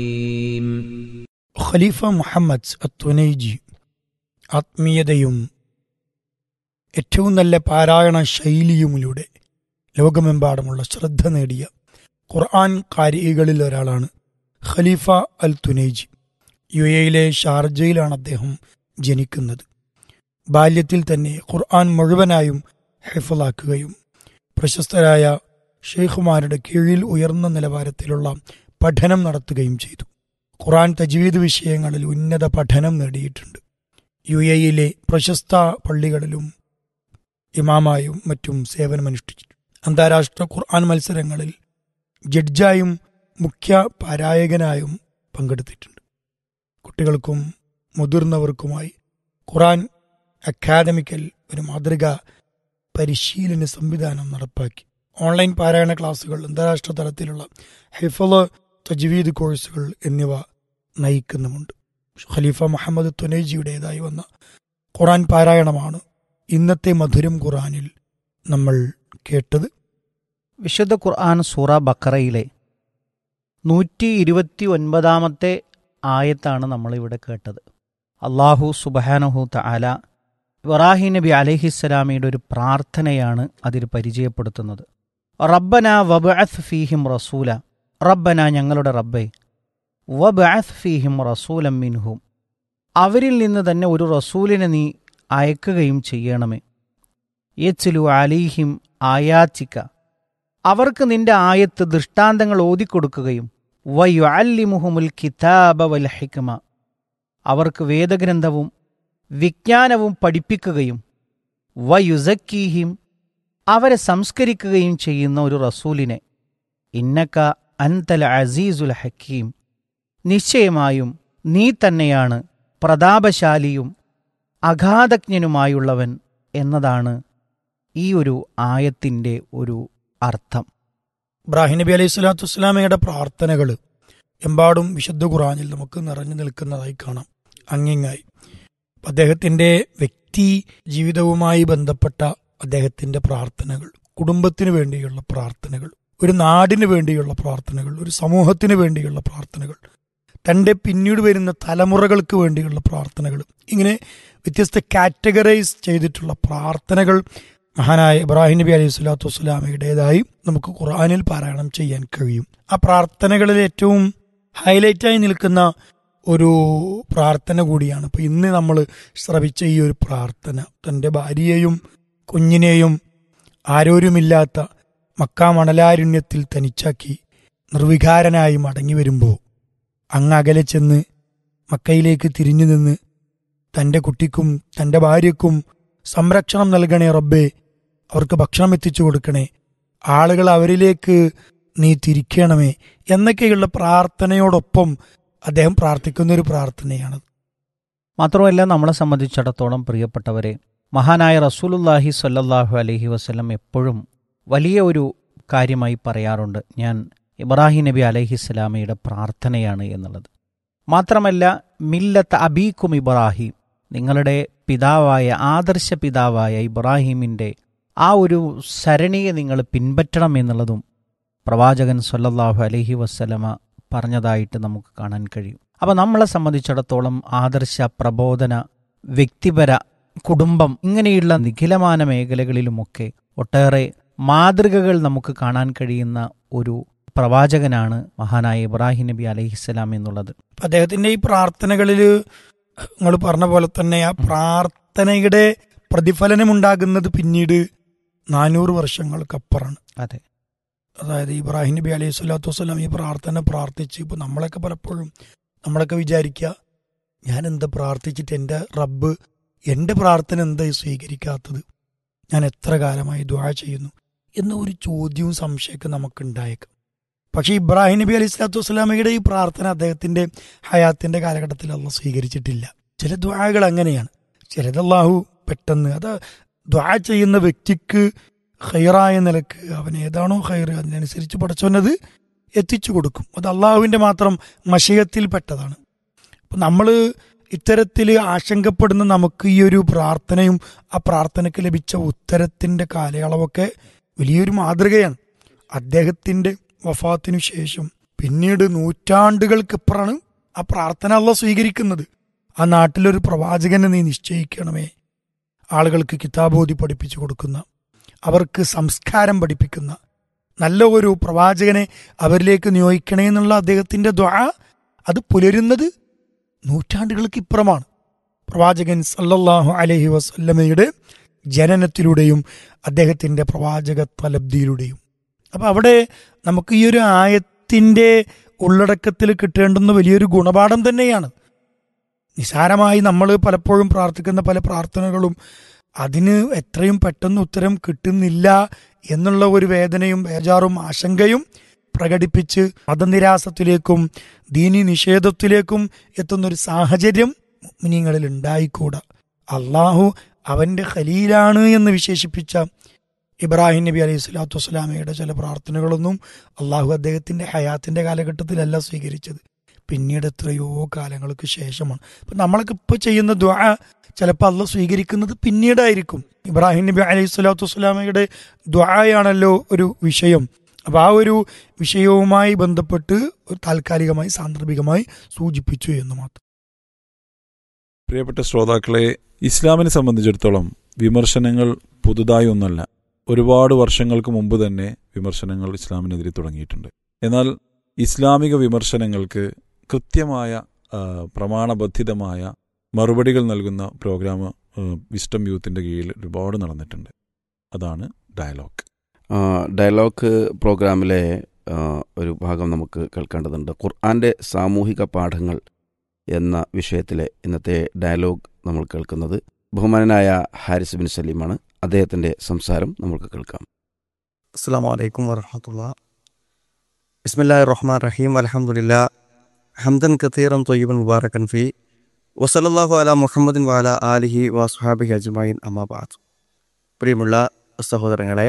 ഖലീഫ മുഹമ്മദ് അത്തുനൈജി ആത്മീയതയും ഏറ്റവും നല്ല പാരായണ ശൈലിയുമിലൂടെ ലോകമെമ്പാടുമുള്ള ശ്രദ്ധ നേടിയ ഖുർആൻ കാരികളിൽ ഒരാളാണ് ഖലീഫ അൽ തുനൈജി യു എയിലെ ഷാർജയിലാണ് അദ്ദേഹം ജനിക്കുന്നത് ബാല്യത്തിൽ തന്നെ ഖുർആൻ മുഴുവനായും ഹെഫലാക്കുകയും പ്രശസ്തരായ ഷെയ്ഖുമാരുടെ കീഴിൽ ഉയർന്ന നിലവാരത്തിലുള്ള പഠനം നടത്തുകയും ചെയ്തു ഖുറാൻ തജ്വീദ് വിഷയങ്ങളിൽ ഉന്നത പഠനം നേടിയിട്ടുണ്ട് യു എയിലെ പ്രശസ്ത പള്ളികളിലും ഇമാമായും മറ്റും സേവനമനുഷ്ഠിച്ചിട്ടുണ്ട് അന്താരാഷ്ട്ര ഖുർആൻ മത്സരങ്ങളിൽ ജഡ്ജായും മുഖ്യ പാരായകനായും പങ്കെടുത്തിട്ടുണ്ട് കുട്ടികൾക്കും മുതിർന്നവർക്കുമായി ഖുറാൻ അക്കാദമിക്കൽ ഒരു മാതൃക പരിശീലന സംവിധാനം നടപ്പാക്കി ഓൺലൈൻ പാരായണ ക്ലാസുകൾ അന്താരാഷ്ട്ര തലത്തിലുള്ള ഹിഫള് തജ്വീദ് കോഴ്സുകൾ എന്നിവ നയിക്കുന്നുമുണ്ട് ഖലീഫ മുഹമ്മദ് തുനേജിയുടേതായി വന്ന ഖുറാൻ പാരായണമാണ് ഇന്നത്തെ മധുരം ഖുറാനിൽ നമ്മൾ കേട്ടത് വിശുദ്ധ ഖുർആൻ സൂറ ബക്കറയിലെ നൂറ്റി ഇരുപത്തി ഒൻപതാമത്തെ ആയത്താണ് നമ്മളിവിടെ കേട്ടത് അള്ളാഹു സുബഹാനഹു തആല ഇബ്രാഹിം നബി അലഹിസ്സലാമിയുടെ ഒരു പ്രാർത്ഥനയാണ് അതിൽ പരിചയപ്പെടുത്തുന്നത് റബ്ബന വബഅത്ത് ഫീഹിം റസൂല റബ്ബന ഞങ്ങളുടെ റബ്ബെ വബഅത്ത് ഫീഹിം റസൂലം മിൻഹും അവരിൽ നിന്ന് തന്നെ ഒരു റസൂലിനെ നീ അയക്കുകയും ചെയ്യണമേ യച്ലു അലീഹിം ആയാച്ചിക്ക അവർക്ക് നിന്റെ ആയത്ത് ദൃഷ്ടാന്തങ്ങൾ ഓതിക്കൊടുക്കുകയും വയു അല്ലിമുഹുമുൽ കിതാബ വൽ ഹിക്മ അവർക്ക് വേദഗ്രന്ഥവും വിജ്ഞാനവും പഠിപ്പിക്കുകയും വയുസക്കീഹിം അവരെ സംസ്കരിക്കുകയും ചെയ്യുന്ന ഒരു റസൂലിനെ ഇന്നക്ക അൻതൽ അസീസുൽ ഹക്കീം നിശ്ചയമായും നീ തന്നെയാണ് പ്രതാപശാലിയും അഗാധജ്ഞനുമായുള്ളവൻ എന്നതാണ് ഈ ഒരു ആയത്തിൻ്റെ ഒരു അർത്ഥം ഇബ്രാഹിം നബി അലൈഹി സ്വലാത്തു വസ്സലാമയുടെ പ്രാർത്ഥനകൾ എമ്പാടും വിശുദ്ധ ഖുറാനിൽ നമുക്ക് നിറഞ്ഞു നിൽക്കുന്നതായി കാണാം അങ്ങിങ്ങായി അദ്ദേഹത്തിന്റെ വ്യക്തി ജീവിതവുമായി ബന്ധപ്പെട്ട അദ്ദേഹത്തിന്റെ പ്രാർത്ഥനകൾ കുടുംബത്തിന് വേണ്ടിയുള്ള പ്രാർത്ഥനകൾ ഒരു നാടിന് വേണ്ടിയുള്ള പ്രാർത്ഥനകൾ ഒരു സമൂഹത്തിന് വേണ്ടിയുള്ള പ്രാർത്ഥനകൾ തൻ്റെ പിന്നീട് വരുന്ന തലമുറകൾക്ക് വേണ്ടിയുള്ള പ്രാർത്ഥനകൾ ഇങ്ങനെ വ്യത്യസ്ത കാറ്റഗറൈസ് ചെയ്തിട്ടുള്ള പ്രാർത്ഥനകൾ മഹാനായ ഇബ്രാഹിം നബി അലൈഹി സ്വലാത്തു വസ്സലാമയുടേതായി നമുക്ക് ഖുർആാനിൽ പാരായണം ചെയ്യാൻ കഴിയും ആ പ്രാർത്ഥനകളിൽ ഏറ്റവും ഹൈലൈറ്റായി നിൽക്കുന്ന ഒരു പ്രാർത്ഥന കൂടിയാണ് ഇപ്പൊ ഇന്ന് നമ്മൾ ശ്രവിച്ച ഈ ഒരു പ്രാർത്ഥന തൻ്റെ ഭാര്യയെയും കുഞ്ഞിനെയും ആരോരുമില്ലാത്ത മക്കാ മണലാരുണ്യത്തിൽ തനിച്ചാക്കി നിർവികാരനായി മടങ്ങി വരുമ്പോൾ അങ്ങ് അകലെ ചെന്ന് മക്കയിലേക്ക് തിരിഞ്ഞു നിന്ന് തൻ്റെ കുട്ടിക്കും തൻ്റെ ഭാര്യക്കും സംരക്ഷണം നൽകണേ റബ്ബേ അവർക്ക് ഭക്ഷണം എത്തിച്ചു കൊടുക്കണേ ആളുകൾ അവരിലേക്ക് നീ തിരിക്കണമേ എന്നൊക്കെയുള്ള പ്രാർത്ഥനയോടൊപ്പം അദ്ദേഹം പ്രാർത്ഥിക്കുന്ന ഒരു പ്രാർത്ഥനയാണ് മാത്രമല്ല നമ്മളെ സംബന്ധിച്ചിടത്തോളം പ്രിയപ്പെട്ടവരെ മഹാനായ റസൂലുല്ലാഹി സ്വല്ലല്ലാഹു അലൈഹി വസല്ലം എപ്പോഴും വലിയ ഒരു കാര്യമായി പറയാറുണ്ട് ഞാൻ ഇബ്രാഹിം നബി അലൈഹിസ്സലാമയുടെ പ്രാർത്ഥനയാണ് എന്നുള്ളത് മാത്രമല്ല മില്ലത്ത് അബീക്കും ഇബ്രാഹിം നിങ്ങളുടെ പിതാവായ ആദർശ പിതാവായ ഇബ്രാഹിമിൻ്റെ ആ ഒരു സരണിയെ നിങ്ങൾ പിൻപറ്റണം എന്നുള്ളതും പ്രവാചകൻ സല്ലല്ലാഹു അലൈഹി വസ്സലമ പറഞ്ഞതായിട്ട് നമുക്ക് കാണാൻ കഴിയും അപ്പോൾ നമ്മളെ സംബന്ധിച്ചിടത്തോളം ആദർശ പ്രബോധന വ്യക്തിപര കുടുംബം ഇങ്ങനെയുള്ള നിഖിലമാന മേഖലകളിലുമൊക്കെ ഒട്ടേറെ മാതൃകകൾ നമുക്ക് കാണാൻ കഴിയുന്ന ഒരു പ്രവാചകനാണ് മഹാനായ ഇബ്രാഹിം നബി അലൈഹിസ്സലാം എന്നുള്ളത് അപ്പൊ അദ്ദേഹത്തിന്റെ ഈ പ്രാർത്ഥനകളിൽ നിങ്ങൾ പറഞ്ഞ പോലെ തന്നെ ആ പ്രാർത്ഥനയുടെ പ്രതിഫലനം ഉണ്ടാകുന്നത് പിന്നീട് നാനൂറ് വർഷങ്ങൾക്കപ്പുറമാണ് അതെ അതായത് ഇബ്രാഹിം നബി അലൈഹി സ്വലാത്തു വസ്സലാം ഈ പ്രാർത്ഥന പ്രാർത്ഥിച്ച് ഇപ്പൊ നമ്മളൊക്കെ പലപ്പോഴും നമ്മളൊക്കെ വിചാരിക്കുക ഞാൻ എന്താ പ്രാർത്ഥിച്ചിട്ട് എൻ്റെ റബ്ബ് എൻ്റെ പ്രാർത്ഥന എന്താ സ്വീകരിക്കാത്തത് ഞാൻ എത്ര കാലമായി ദ്വാ ചെയ്യുന്നു എന്ന ഒരു ചോദ്യവും സംശയമൊക്കെ നമുക്ക് ഉണ്ടായേക്കാം പക്ഷേ ഇബ്രാഹിം നബി അലൈഹി സ്വലാത്തു വസ്സലാമയുടെ ഈ പ്രാർത്ഥന അദ്ദേഹത്തിന്റെ ഹയാത്തിന്റെ കാലഘട്ടത്തിൽ അള്ളാഹ് സ്വീകരിച്ചിട്ടില്ല ചില ദ്വാകൾ അങ്ങനെയാണ് ചിലത് അള്ളാഹു പെട്ടെന്ന് അത് ദ്വാ ചെയ്യുന്ന വ്യക്തിക്ക് ഹൈറായ നിലക്ക് അവൻ ഏതാണോ ഹൈർ അതിനനുസരിച്ച് പഠിച്ചവനത് എത്തിച്ചു കൊടുക്കും അത് അള്ളാഹുവിന്റെ മാത്രം മഷയത്തിൽപ്പെട്ടതാണ് അപ്പൊ നമ്മൾ ഇത്തരത്തിൽ ആശങ്കപ്പെടുന്ന നമുക്ക് ഈ ഒരു പ്രാർത്ഥനയും ആ പ്രാർത്ഥനയ്ക്ക് ലഭിച്ച ഉത്തരത്തിന്റെ കാലയളവൊക്കെ വലിയൊരു മാതൃകയാണ് അദ്ദേഹത്തിന്റെ വഫാത്തിനു ശേഷം പിന്നീട് നൂറ്റാണ്ടുകൾക്കിപ്പുറമാണ് ആ പ്രാർത്ഥന അല്ല സ്വീകരിക്കുന്നത് ആ നാട്ടിലൊരു പ്രവാചകനെ നീ നിശ്ചയിക്കണമേ ആളുകൾക്ക് കിതാബോധി പഠിപ്പിച്ചു കൊടുക്കുന്ന അവർക്ക് സംസ്കാരം പഠിപ്പിക്കുന്ന നല്ല ഒരു പ്രവാചകനെ അവരിലേക്ക് നിയോഗിക്കണേ എന്നുള്ള അദ്ദേഹത്തിന്റെ ദ്വാ അത് പുലരുന്നത് നൂറ്റാണ്ടുകൾക്ക് ഇപ്പുറമാണ് പ്രവാചകൻ സല്ലല്ലാഹു അലൈഹി വസല്ലമയുടെ ജനനത്തിലൂടെയും അദ്ദേഹത്തിന്റെ പ്രവാചക തലബ്ദിയിലൂടെയും അപ്പൊ അവിടെ നമുക്ക് ഈ ഒരു ആയത്തിന്റെ ഉള്ളടക്കത്തിൽ കിട്ടേണ്ടുന്ന വലിയൊരു ഗുണപാഠം തന്നെയാണ് നിസാരമായി നമ്മൾ പലപ്പോഴും പ്രാർത്ഥിക്കുന്ന പല പ്രാർത്ഥനകളും അതിന് എത്രയും പെട്ടെന്ന് ഉത്തരം കിട്ടുന്നില്ല എന്നുള്ള ഒരു വേദനയും ബേജാറും ആശങ്കയും പ്രകടിപ്പിച്ച് മതനിരാസത്തിലേക്കും ദീനി നിഷേധത്തിലേക്കും എത്തുന്ന ഒരു സാഹചര്യം മുനിങ്ങളിൽ ഉണ്ടായിക്കൂടാ അള്ളാഹു അവന്റെ ഖലീലാണ് എന്ന് വിശേഷിപ്പിച്ച ഇബ്രാഹിം നബി അലൈഹി സ്വലാത്തു വസ്സലാമയുടെ ചില പ്രാർത്ഥനകളൊന്നും അള്ളാഹു അദ്ദേഹത്തിന്റെ ഹയാത്തിന്റെ കാലഘട്ടത്തിലല്ല സ്വീകരിച്ചത് പിന്നീട് എത്രയോ കാലങ്ങൾക്ക് ശേഷമാണ് അപ്പൊ നമ്മളൊക്കെ ഇപ്പൊ ചെയ്യുന്ന ദ്വാ ചിലപ്പോൾ അള്ള സ്വീകരിക്കുന്നത് പിന്നീടായിരിക്കും ഇബ്രാഹിം നബി അലൈഹി സ്വലാത്തു വസ്സലാമയുടെ ദ്വായാണല്ലോ ഒരു വിഷയം അപ്പൊ ആ ഒരു വിഷയവുമായി ബന്ധപ്പെട്ട് ഒരു താൽക്കാലികമായി സാന്ദർഭികമായി സൂചിപ്പിച്ചു എന്ന് മാത്രം പ്രിയപ്പെട്ട ശ്രോതാക്കളെ ഇസ്ലാമിനെ സംബന്ധിച്ചിടത്തോളം വിമർശനങ്ങൾ പുതുതായി ഒന്നല്ല ഒരുപാട് വർഷങ്ങൾക്ക് മുമ്പ് തന്നെ വിമർശനങ്ങൾ ഇസ്ലാമിനെതിരെ തുടങ്ങിയിട്ടുണ്ട് എന്നാൽ ഇസ്ലാമിക വിമർശനങ്ങൾക്ക് കൃത്യമായ ആ, പ്രമാണബദ്ധിതമായ മറുപടികൾ നൽകുന്ന പ്രോഗ്രാം വിസ്റ്റം യൂത്തിൻ്റെ കീഴിൽ ഒരുപാട് നടന്നിട്ടുണ്ട് അതാണ് ഡയലോഗ് ആ, ഡയലോഗ് പ്രോഗ്രാമിലെ ആ, ഒരു ഭാഗം നമുക്ക് കേൾക്കേണ്ടതുണ്ട് ഖുർആന്റെ സാമൂഹിക പാഠങ്ങൾ എന്ന വിഷയത്തിലെ ഇന്നത്തെ ഡയലോഗ് നമ്മൾ കേൾക്കുന്നത് ബഹുമാനനായ ഹാരിസ് ബിൻ സലീമാണ് അദ്ദേഹത്തിന്റെ സംസാരം നമുക്ക് കേൾക്കാം അസ്സാം വലൈക്കും വറഹമത്തുള്ള ബിസ്മില്ലാ റഹ്മാൻ റഹീം അലഹമുല്ല ഹംദൻ കത്തീറം തൊയ്യബൻ മുബാറക്കൻ ഫി വസലല്ലാഹു അല മുഹമ്മദിൻ വാല ആലിഹി വസ്ഹാബിഹി അജ്മൈൻ അമ്മാബാദ് പ്രിയമുള്ള സഹോദരങ്ങളെ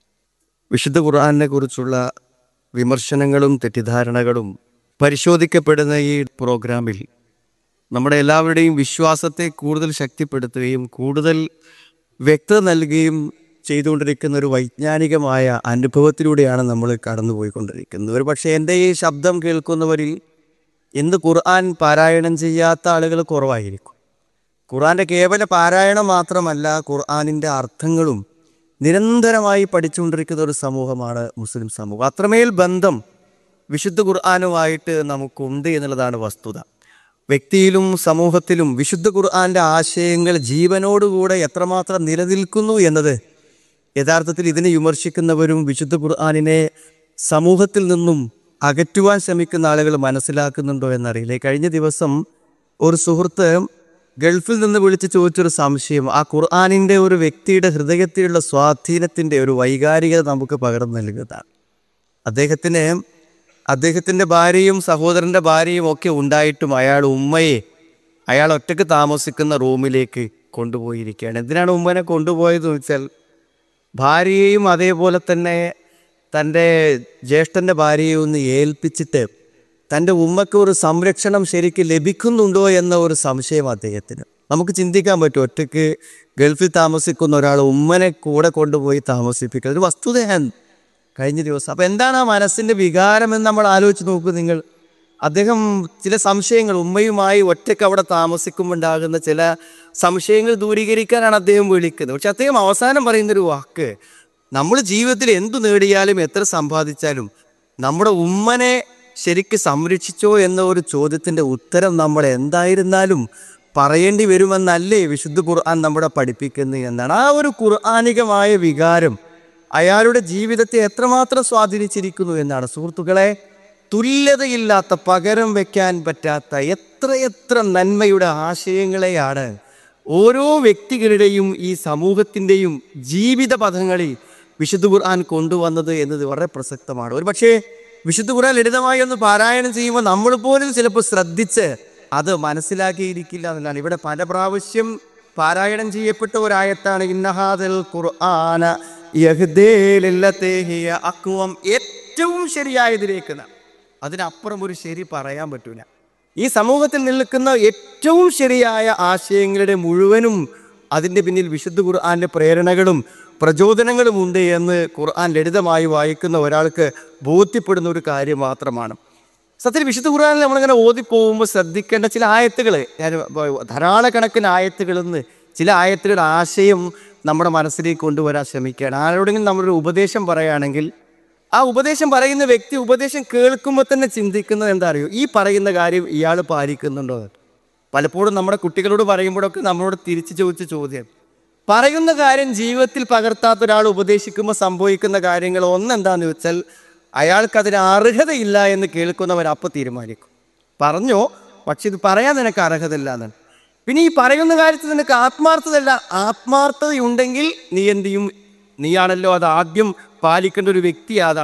വിശുദ്ധ ഖുർആാനിനെ കുറിച്ചുള്ള വിമർശനങ്ങളും തെറ്റിദ്ധാരണകളും പരിശോധിക്കപ്പെടുന്ന ഈ പ്രോഗ്രാമിൽ നമ്മുടെ എല്ലാവരുടെയും വിശ്വാസത്തെ കൂടുതൽ ശക്തിപ്പെടുത്തുകയും കൂടുതൽ വ്യക്തത നൽകുകയും ചെയ്തുകൊണ്ടിരിക്കുന്ന ഒരു വൈജ്ഞാനികമായ അനുഭവത്തിലൂടെയാണ് നമ്മൾ കടന്നുപോയിക്കൊണ്ടിരിക്കുന്നത് ഒരു പക്ഷേ എൻ്റെ ഈ ശബ്ദം കേൾക്കുന്നവരിൽ ഇന്ന് ഖുർആൻ പാരായണം ചെയ്യാത്ത ആളുകൾ കുറവായിരിക്കും ഖുർആൻ്റെ കേവല പാരായണം മാത്രമല്ല ഖുർആനിൻ്റെ അർത്ഥങ്ങളും നിരന്തരമായി പഠിച്ചുകൊണ്ടിരിക്കുന്ന ഒരു സമൂഹമാണ് മുസ്ലിം സമൂഹം അത്രമേൽ ബന്ധം വിശുദ്ധ ഖുർആാനുമായിട്ട് നമുക്കുണ്ട് എന്നുള്ളതാണ് വസ്തുത വ്യക്തിയിലും സമൂഹത്തിലും വിശുദ്ധ ഖുർആന്റെ ആശയങ്ങൾ ജീവനോടുകൂടെ എത്രമാത്രം നിലനിൽക്കുന്നു എന്നത് യഥാർത്ഥത്തിൽ ഇതിനെ വിമർശിക്കുന്നവരും വിശുദ്ധ ഖുർആാനിനെ സമൂഹത്തിൽ നിന്നും അകറ്റുവാൻ ശ്രമിക്കുന്ന ആളുകൾ മനസ്സിലാക്കുന്നുണ്ടോ എന്നറിയില്ല ഈ കഴിഞ്ഞ ദിവസം ഒരു സുഹൃത്ത് ഗൾഫിൽ നിന്ന് വിളിച്ച് ചോദിച്ചൊരു സംശയം ആ ഖുർആാനിൻ്റെ ഒരു വ്യക്തിയുടെ ഹൃദയത്തിലുള്ള സ്വാധീനത്തിൻ്റെ ഒരു വൈകാരികത നമുക്ക് പകർന്നു നൽകുന്നതാണ് അദ്ദേഹത്തിന് അദ്ദേഹത്തിൻ്റെ ഭാര്യയും സഹോദരൻ്റെ ഭാര്യയും ഒക്കെ ഉണ്ടായിട്ടും അയാൾ ഉമ്മയെ അയാൾ ഒറ്റയ്ക്ക് താമസിക്കുന്ന റൂമിലേക്ക് കൊണ്ടുപോയിരിക്കുകയാണ് എന്തിനാണ് ഉമ്മനെ കൊണ്ടുപോയതെന്ന് വെച്ചാൽ ഭാര്യയെയും അതേപോലെ തന്നെ തൻ്റെ ജ്യേഷ്ഠൻ്റെ ഭാര്യയെ ഒന്ന് ഏൽപ്പിച്ചിട്ട് തൻ്റെ ഉമ്മയ്ക്ക് ഒരു സംരക്ഷണം ശരിക്ക് ലഭിക്കുന്നുണ്ടോ എന്ന ഒരു സംശയം അദ്ദേഹത്തിന് നമുക്ക് ചിന്തിക്കാൻ പറ്റും ഒറ്റയ്ക്ക് ഗൾഫിൽ താമസിക്കുന്ന ഒരാൾ ഉമ്മനെ കൂടെ കൊണ്ടുപോയി താമസിപ്പിക്കുക ഒരു വസ്തുതയാണ് കഴിഞ്ഞ ദിവസം അപ്പം എന്താണ് ആ മനസ്സിൻ്റെ വികാരമെന്ന് നമ്മൾ ആലോചിച്ച് നോക്കൂ നിങ്ങൾ അദ്ദേഹം ചില സംശയങ്ങൾ ഉമ്മയുമായി ഒറ്റയ്ക്ക് അവിടെ താമസിക്കുമ്പോണ്ടാകുന്ന ചില സംശയങ്ങൾ ദൂരീകരിക്കാനാണ് അദ്ദേഹം വിളിക്കുന്നത് പക്ഷെ അദ്ദേഹം അവസാനം പറയുന്നൊരു വാക്ക് നമ്മൾ ജീവിതത്തിൽ എന്തു നേടിയാലും എത്ര സമ്പാദിച്ചാലും നമ്മുടെ ഉമ്മനെ ശരിക്ക് സംരക്ഷിച്ചോ എന്ന ഒരു ചോദ്യത്തിൻ്റെ ഉത്തരം നമ്മൾ എന്തായിരുന്നാലും പറയേണ്ടി വരുമെന്നല്ലേ വിശുദ്ധ ഖുർആൻ നമ്മളെ പഠിപ്പിക്കുന്നത് എന്നാണ് ആ ഒരു ഖുർആാനികമായ വികാരം അയാളുടെ ജീവിതത്തെ എത്രമാത്രം സ്വാധീനിച്ചിരിക്കുന്നു എന്നാണ് സുഹൃത്തുക്കളെ തുല്യതയില്ലാത്ത പകരം വെക്കാൻ പറ്റാത്ത എത്രയെത്ര നന്മയുടെ ആശയങ്ങളെയാണ് ഓരോ വ്യക്തികളുടെയും ഈ സമൂഹത്തിൻ്റെയും ജീവിത പദങ്ങളിൽ വിശുദ്ധ ഖുർആൻ കൊണ്ടുവന്നത് എന്നത് വളരെ പ്രസക്തമാണ് ഒരു പക്ഷേ വിശുദ്ധ ഖുർആൻ ലളിതമായി ഒന്ന് പാരായണം ചെയ്യുമ്പോൾ നമ്മൾ പോലും ചിലപ്പോൾ ശ്രദ്ധിച്ച് അത് മനസ്സിലാക്കിയിരിക്കില്ല എന്നതാണ് ഇവിടെ പല പ്രാവശ്യം പാരായണം ചെയ്യപ്പെട്ട ഒരായത്താണ് ഇന്നഹാദൽ ഖുർആന യഹ്ദേലില്ലത്തേഹിയ അക്വം ഏറ്റവും ശരിയായതിലേക്ക് നാം. അതിനപ്പുറം ഒരു ശരി പറയാൻ പറ്റൂല ഈ സമൂഹത്തിൽ നിൽക്കുന്ന ഏറ്റവും ശരിയായ ആശയങ്ങളുടെ മുഴുവനും അതിൻ്റെ പിന്നിൽ വിശുദ്ധ ഖുർആാൻ്റെ പ്രേരണകളും പ്രചോദനങ്ങളും ഉണ്ട് എന്ന് ഖുർആൻ ലളിതമായി വായിക്കുന്ന ഒരാൾക്ക് ബോധ്യപ്പെടുന്ന ഒരു കാര്യം മാത്രമാണ് സത്യത്തിൽ വിശുദ്ധ ഖുർആനിൽ നമ്മളിങ്ങനെ ഓതി പോകുമ്പോൾ ശ്രദ്ധിക്കേണ്ട ചില ആയത്തുകൾ ഞാൻ ധാരാളക്കണക്കിന് ആയത്തുകളിൽ നിന്ന് ചില ആയത്തുകളുടെ ആശയം നമ്മുടെ മനസ്സിലേക്ക് കൊണ്ടുവരാൻ ശ്രമിക്കുകയാണ് ആരോടെങ്കിലും നമ്മളൊരു ഉപദേശം പറയുകയാണെങ്കിൽ ആ ഉപദേശം പറയുന്ന വ്യക്തി ഉപദേശം കേൾക്കുമ്പോൾ തന്നെ ചിന്തിക്കുന്നത് എന്താ അറിയോ ഈ പറയുന്ന കാര്യം ഇയാൾ പാലിക്കുന്നുണ്ടോ എന്ന്. പലപ്പോഴും നമ്മുടെ കുട്ടികളോട് പറയുമ്പോഴൊക്കെ നമ്മളോട് തിരിച്ചു ചോദിച്ച ചോദ്യം പറയുന്ന കാര്യം ജീവിതത്തിൽ പകർത്താത്ത ഒരാൾ ഉപദേശിക്കുമ്പോൾ സംഭവിക്കുന്ന കാര്യങ്ങൾ ഒന്നെന്താന്ന് വെച്ചാൽ അയാൾക്ക് അതിന് അർഹതയില്ല എന്ന് കേൾക്കുന്നവർ അപ്പോൾ തീരുമാനിക്കും പറഞ്ഞോ പക്ഷെ ഇത് പറയാൻ നിനക്ക് അർഹതയില്ല എന്നാണ് പിന്നെ ഈ പറയുന്ന കാര്യത്തിൽ നിനക്ക് ആത്മാർത്ഥതയല്ല ആത്മാർത്ഥതയുണ്ടെങ്കിൽ നീ എന്ത് ചെയ്യും നീയാണല്ലോ അത് ആദ്യം പാലിക്കേണ്ട ഒരു വ്യക്തി അതാണ്